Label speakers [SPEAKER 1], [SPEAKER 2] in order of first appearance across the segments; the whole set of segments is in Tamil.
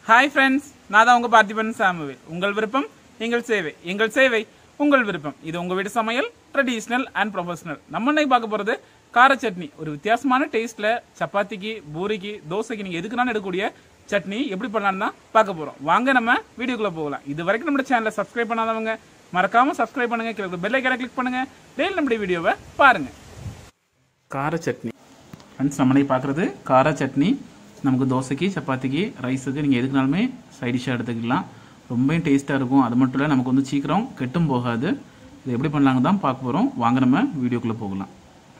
[SPEAKER 1] ஹாய் ஃப்ரெண்ட்ஸ் நான் தான் உங்க பார்த்திபன் சாமுவேல் உங்கள் விருப்பம் எங்கள் சேவை எங்கள் சேவை உங்கள் விருப்பம் இது உங்க வீட்டு சமையல் ட்ரெடிஷ்னல் அண்ட் ப்ரொஃபஷனல் நம்ம இன்னைக்கு பார்க்க போறது கார சட்னி ஒரு வித்தியாசமான டேஸ்ட்ல சப்பாத்திக்கு பூரிக்கு தோசைக்கு நீங்க எதுக்குனாலும் எடுக்கக்கூடிய சட்னி எப்படி பண்ணலாம்னு தான் பார்க்க போறோம் வாங்க நம்ம வீடியோக்குள்ள போகலாம் இது வரைக்கும் நம்ம சேனலை சப்ஸ்கிரைப் பண்ணாதவங்க மறக்காம சப்ஸ்கிரைப் பண்ணுங்க கீழே பெல் ஐக்கனை கிளிக் பண்ணுங்க டெய்லி நம்முடைய வீடியோவை பாருங்க கார சட்னி ஃப்ரெண்ட்ஸ் நம்மளே பார்க்குறது கார சட்னி நமக்கு தோசைக்கு சப்பாத்திக்கு ரைஸுக்கு நீங்கள் எதுக்குனாலுமே சைட் டிஷ்ஷாக எடுத்துக்கலாம் ரொம்பவும் டேஸ்ட்டாக இருக்கும் அது மட்டும் இல்லை நமக்கு வந்து சீக்கிரம் கெட்டும் போகாது இது எப்படி பண்ணலாங்க தான் பார்க்க போகிறோம் வாங்க நம்ம வீடியோக்குள்ளே போகலாம்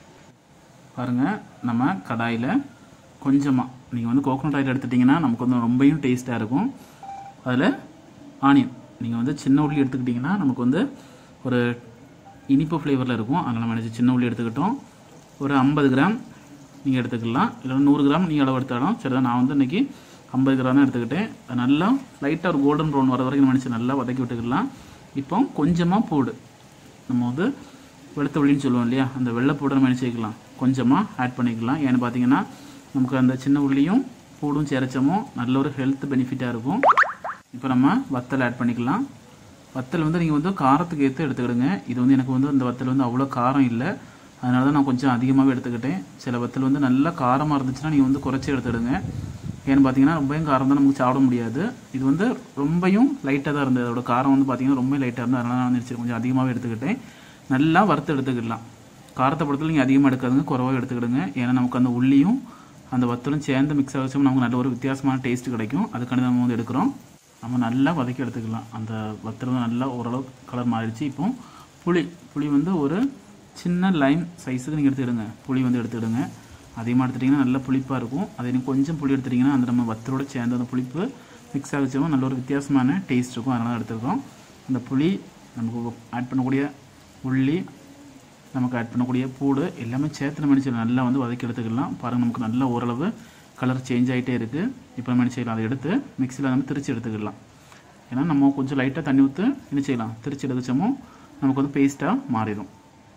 [SPEAKER 1] பாருங்கள் நம்ம கடாயில் கொஞ்சமாக நீங்கள் வந்து கோகோனட் ஆயில் எடுத்துட்டிங்கன்னா நமக்கு வந்து ரொம்பவும் டேஸ்ட்டாக இருக்கும் அதில் ஆனியன் நீங்கள் வந்து சின்ன உள்ளி எடுத்துக்கிட்டிங்கன்னா நமக்கு வந்து ஒரு இனிப்பு ஃப்ளேவரில் இருக்கும் அதனால் நம்ம நினச்சி சின்ன உள்ளி எடுத்துக்கிட்டோம் ஒரு ஐம்பது கிராம் நீங்கள் எடுத்துக்கலாம் இல்லை நூறு கிராம் நீங்கள் அளவு எடுத்தாலும் சரி நான் வந்து இன்றைக்கி ஐம்பது கிராம் தான் எடுத்துக்கிட்டேன் அது நல்லா லைட்டாக ஒரு கோல்டன் ப்ரௌன் வர வரைக்கும் நினச்சி நல்லா வதக்கி விட்டுக்கலாம் இப்போ கொஞ்சமாக பூடு நம்ம வந்து வெளுத்த உள்ளின்னு சொல்லுவோம் இல்லையா அந்த வெள்ளைப்பூடை நம்ம நினச்சிக்கலாம் கொஞ்சமாக ஆட் பண்ணிக்கலாம் ஏன்னு பார்த்தீங்கன்னா நமக்கு அந்த சின்ன உள்ளியும் பூடும் சேரச்சமும் நல்ல ஒரு ஹெல்த் பெனிஃபிட்டாக இருக்கும் இப்போ நம்ம வத்தல் ஆட் பண்ணிக்கலாம் வத்தல் வந்து நீங்கள் வந்து காரத்துக்கு ஏற்று எடுத்துக்கிடுங்க இது வந்து எனக்கு வந்து இந்த வத்தல் வந்து அவ்வளோ காரம் இல்லை அதனால தான் நான் கொஞ்சம் அதிகமாகவே எடுத்துக்கிட்டேன் சில வத்தல் வந்து நல்லா காரமாக இருந்துச்சுன்னா நீங்கள் வந்து குறைச்சி எடுத்துடுங்க ஏன்னு பார்த்தீங்கன்னா ரொம்பவும் காரம் தான் நமக்கு சாப்பிட முடியாது இது வந்து ரொம்பவும் லைட்டாக தான் இருந்தது அதோட காரம் வந்து பார்த்தீங்கன்னா ரொம்ப லைட்டாக இருந்தது அதனால நான் வந்து கொஞ்சம் அதிகமாகவே எடுத்துக்கிட்டேன் நல்லா வறுத்து எடுத்துக்கிடலாம் காரத்தை பொறுத்தவரை நீங்கள் அதிகமாக எடுக்காதுங்க குறவாக எடுத்துக்கிடுங்க ஏன்னா நமக்கு அந்த உள்ளியும் அந்த வத்தலும் சேர்ந்து மிக்ஸ் ஆகிச்சோம் நமக்கு நல்ல ஒரு வித்தியாசமான டேஸ்ட் கிடைக்கும் அதுக்காண்டி நம்ம வந்து எடுக்கிறோம் நம்ம நல்லா வதக்கி எடுத்துக்கலாம் அந்த வத்தல் வந்து நல்லா ஓரளவு கலர் மாறிடுச்சு இப்போ புளி புளி வந்து ஒரு சின்ன லைன் சைஸுக்கு நீங்கள் எடுத்துக்கிடுங்க புளி வந்து எடுத்துக்கிடுங்க அதிகமாக எடுத்துட்டிங்கன்னா நல்ல புளிப்பாக இருக்கும் அதே நீங்கள் கொஞ்சம் புளி எடுத்துட்டிங்கன்னா அந்த நம்ம வத்தலோட சேர்ந்து அந்த புளிப்பு மிக்ஸ் ஆகிச்சோம் நல்ல ஒரு வித்தியாசமான டேஸ்ட் இருக்கும் அதனால தான் எடுத்துருக்கோம் அந்த புளி நமக்கு ஆட் பண்ணக்கூடிய உள்ளி நமக்கு ஆட் பண்ணக்கூடிய பூடு எல்லாமே சேர்த்து நம்ம நினச்சி நல்லா வந்து வதக்கி எடுத்துக்கலாம் பாருங்கள் நமக்கு நல்ல ஓரளவு கலர் சேஞ்ச் ஆகிட்டே இருக்குது இப்போ நம்ம என்ன செய்யலாம் அதை எடுத்து மிக்சியில் நம்ம திரிச்சு எடுத்துக்கலாம் ஏன்னா நம்ம கொஞ்சம் லைட்டாக தண்ணி ஊற்று என்ன செய்யலாம் திரிச்சு எடுத்துச்சோமோ நமக்கு வந்து பேஸ்ட்டாக மாறிடும்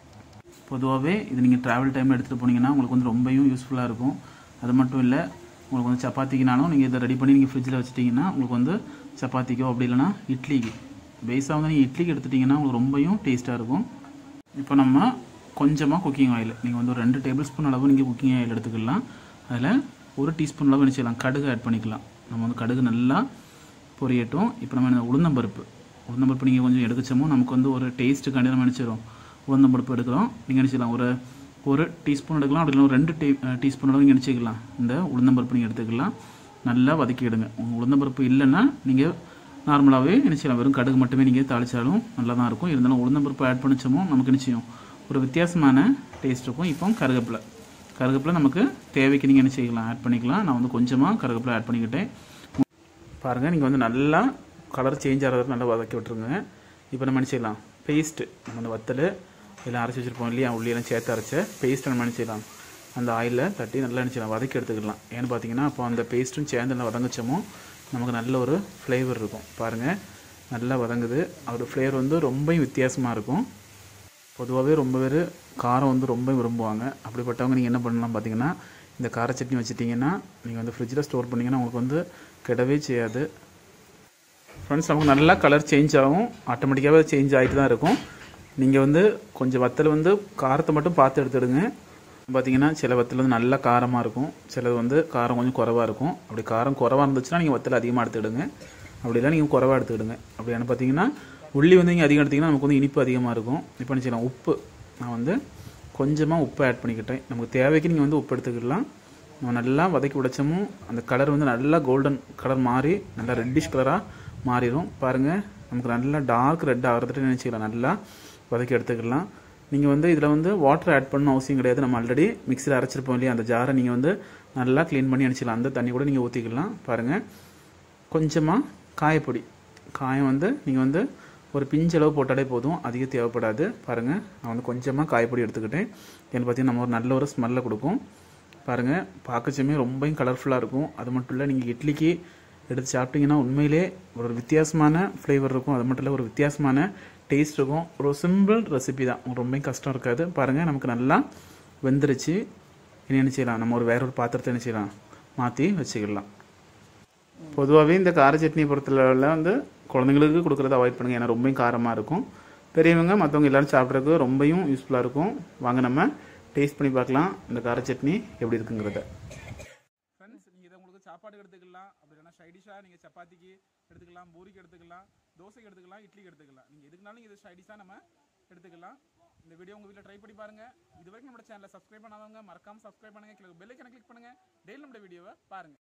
[SPEAKER 1] பொதுவாகவே இது நீங்கள் ட்ராவல் டைமில் எடுத்துகிட்டு போனீங்கன்னா உங்களுக்கு வந்து ரொம்பவும் யூஸ்ஃபுல்லாக இருக்கும் அது மட்டும் இல்லை உங்களுக்கு வந்து சப்பாத்திக்குனாலும் நீங்கள் இதை ரெடி பண்ணி நீங்கள் ஃப்ரிட்ஜில் வச்சுட்டிங்கன்னா உங்களுக்கு வந்து சப்பாத்திக்கோ அப்படி இல்லைனா இட்லிக்கு பேஸாக வந்து நீங்கள் இட்லிக்கு எடுத்துட்டிங்கன்னா உங்களுக்கு ரொம்பவும் டேஸ்ட்டாக இருக்கும் இப்போ நம்ம கொஞ்சமாக குக்கிங் ஆயில் நீங்கள் வந்து ஒரு ரெண்டு டேபிள் ஸ்பூன் அளவு நீங்கள் குக்கிங் ஆயில் எடுத்துக்கலாம் அதில் ஒரு டீஸ்பூன் அளவு நினச்சிக்கலாம் கடுகு ஆட் பண்ணிக்கலாம் நம்ம வந்து கடுகு நல்லா பொரியட்டும் இப்போ நம்ம என்ன உளுந்தம்பருப்பு உளுந்தம்பருப்பு நீங்கள் கொஞ்சம் எடுக்கச்சோமோ நமக்கு வந்து ஒரு டேஸ்ட்டுக்காண்டி நம்ம நினச்சிடும் உளுந்தம்பருப்பு எடுக்கிறோம் நீங்கள் நினச்சிக்கலாம் ஒரு ஒரு டீஸ்பூன் எடுக்கலாம் அப்படி இல்லை ஒரு ரெண்டு டீ டீஸ்பூன் அளவு நீங்கள் நினச்சிக்கலாம் இந்த உளுந்தம்பருப்பு நீங்கள் எடுத்துக்கலாம் நல்லா வதக்கிடுங்க உங்கள் உளுந்தம்பருப்பு இல்லைன்னா நீங்கள் நார்மலாகவே நினச்சிக்கலாம் வெறும் கடுகு மட்டுமே நீங்கள் தாளிச்சாலும் நல்லா தான் இருக்கும் இருந்தாலும் உளுந்தம்பருப்பு ஆட் பண்ணிச்சோமோ நமக்கு நிச்சயம் ஒரு வித்தியாசமான டேஸ்ட் இருக்கும் இப்போ கருவேப்பிலை கருவேப்பிலை நமக்கு தேவைக்கு நீங்கள் என்ன செய்யலாம் ஆட் பண்ணிக்கலாம் நான் வந்து கொஞ்சமாக கருவேப்பிலை ஆட் பண்ணிக்கிட்டேன் பாருங்கள் நீங்கள் வந்து நல்லா கலர் சேஞ்ச் ஆகிறது நல்லா வதக்கி விட்ருங்க இப்போ நம்ம என்ன செய்யலாம் பேஸ்ட்டு நம்ம அந்த வத்தல் எல்லாம் அரைச்சி வச்சுருப்போம் இல்லையா உள்ளியெல்லாம் சேர்த்து அரைச்ச பேஸ்ட்டை நம்ம என்ன செய்யலாம் அந்த ஆயிலில் தட்டி நல்லா என்ன செய்யலாம் வதக்கி எடுத்துக்கலாம் ஏன்னு பார்த்தீங்கன்னா அப்போ அந்த பேஸ்ட்டும் சேர்ந்து நல்லா வதங்கிச்சோமோ நமக்கு நல்ல ஒரு ஃப்ளேவர் இருக்கும் பாருங்கள் நல்லா வதங்குது அதோட ஃப்ளேவர் வந்து ரொம்ப வித்தியாசமாக இருக்கும் பொதுவாகவே ரொம்ப பேர் காரம் வந்து ரொம்ப விரும்புவாங்க அப்படிப்பட்டவங்க நீங்கள் என்ன பண்ணலாம் பார்த்தீங்கன்னா இந்த கார சட்னி வச்சுட்டிங்கன்னா நீங்கள் வந்து ஃப்ரிட்ஜில் ஸ்டோர் பண்ணிங்கன்னா உங்களுக்கு வந்து கெடவே செய்யாது ஃப்ரெண்ட்ஸ் நமக்கு நல்லா கலர் சேஞ்ச் ஆகும் ஆட்டோமேட்டிக்காகவே சேஞ்ச் ஆகிட்டு தான் இருக்கும் நீங்கள் வந்து கொஞ்சம் வத்தல் வந்து காரத்தை மட்டும் பார்த்து எடுத்துடுங்க பார்த்தீங்கன்னா சில வத்தல் வந்து நல்லா காரமாக இருக்கும் சிலது வந்து காரம் கொஞ்சம் குறவாக இருக்கும் அப்படி காரம் குறவாக இருந்துச்சுன்னா நீங்கள் வத்தல் அதிகமாக எடுத்துடுங்க அப்படி இல்லை நீங்கள் குறவாக எடுத்துக்கிடுங்க அப்படியான பார்த்தீங்கன்னா உள்ளி வந்து நீங்கள் அதிகம் எடுத்திங்கன்னா நமக்கு வந்து இனிப்பு அதிகமாக இருக்கும் இப்போ என்ன செய்யலாம் உப்பு நான் வந்து கொஞ்சமாக உப்பு ஆட் பண்ணிக்கிட்டேன் நமக்கு தேவைக்கு நீங்கள் வந்து உப்பு எடுத்துக்கிடலாம் நம்ம நல்லா வதக்கி உடைச்சமும் அந்த கலர் வந்து நல்லா கோல்டன் கலர் மாறி நல்லா ரெட்டிஷ் கலராக மாறிடும் பாருங்கள் நமக்கு நல்லா டார்க் ரெட் ஆகிறதுட்டு நினச்சிக்கலாம் நல்லா வதக்கி எடுத்துக்கலாம் நீங்கள் வந்து இதில் வந்து வாட்டர் ஆட் பண்ணணும் அவசியம் கிடையாது நம்ம ஆல்ரெடி மிக்சியில் அரைச்சிருப்போம் இல்லையா அந்த ஜாரை நீங்கள் வந்து நல்லா க்ளீன் பண்ணி அனுப்பிச்சிடலாம் அந்த தண்ணி கூட நீங்கள் ஊற்றிக்கலாம் பாருங்கள் கொஞ்சமாக காயப்பொடி காயம் வந்து நீங்கள் வந்து ஒரு பிஞ்சு அளவு போட்டாலே போதும் அதிகம் தேவைப்படாது பாருங்கள் நான் வந்து கொஞ்சமாக காயப்பொடி எடுத்துக்கிட்டேன் ஏன்னு பார்த்தீங்கன்னா நம்ம ஒரு நல்ல ஒரு ஸ்மெல்லை கொடுக்கும் பாருங்கள் பார்க்கச்சுமே ரொம்பவும் கலர்ஃபுல்லாக இருக்கும் அது மட்டும் இல்லை நீங்கள் இட்லிக்கு எடுத்து சாப்பிட்டீங்கன்னா உண்மையிலே ஒரு வித்தியாசமான ஃப்ளேவர் இருக்கும் அது மட்டும் இல்லை ஒரு வித்தியாசமான டேஸ்ட் இருக்கும் ஒரு சிம்பிள் ரெசிபி தான் ரொம்ப கஷ்டம் இருக்காது பாருங்கள் நமக்கு நல்லா வெந்துருச்சு இனி என்ன செய்யலாம் நம்ம ஒரு வேற ஒரு பாத்திரத்தை என்ன செய்யலாம் மாற்றி வச்சுக்கலாம் பொதுவாகவே இந்த கார சட்னி பொறுத்தளவில் வந்து குழந்தைங்களுக்கு கொடுக்குறத அவாய்ட் பண்ணுங்க ஏன்னா ரொம்பவும் காரமாக இருக்கும் பெரியவங்க மற்றவங்க எல்லாரும் சாப்பிட்றதுக்கு ரொம்பவும் யூஸ்ஃபுல்லாக இருக்கும் வாங்க நம்ம டேஸ்ட் பண்ணி பார்க்கலாம் இந்த கார சட்னி எப்படி இருக்குங்கிறத ஃப்ரெண்ட்ஸ் நீங்கள் இதை உங்களுக்கு சாப்பாடு எடுத்துக்கலாம் அப்படி இல்லைன்னா சைடிஷாக நீங்கள் சப்பாத்திக்கு எடுத்துக்கலாம் பூரிக்கு எடுத்துக்கலாம் தோசைக்கு எடுத்துக்கலாம் இட்லிக்கு எடுத்துக்கலாம் நீங்கள் எதுக்குனாலும் இது சைடிஷாக நம்ம எடுத்துக்கலாம் இந்த வீடியோ உங்கள் வீட்டில் ட்ரை பண்ணி பாருங்க இது வரைக்கும் நம்ம சேனலை சப்ஸ்கிரைப் பண்ணாதவங்க மறக்காம சப்ஸ்கிரைப் பண்ணுங்க கிளிக் பெல் ஐக்கனை கிளிக் பண்ணுங்க டெய்லி நம்ம வீடியோவை பாருங்க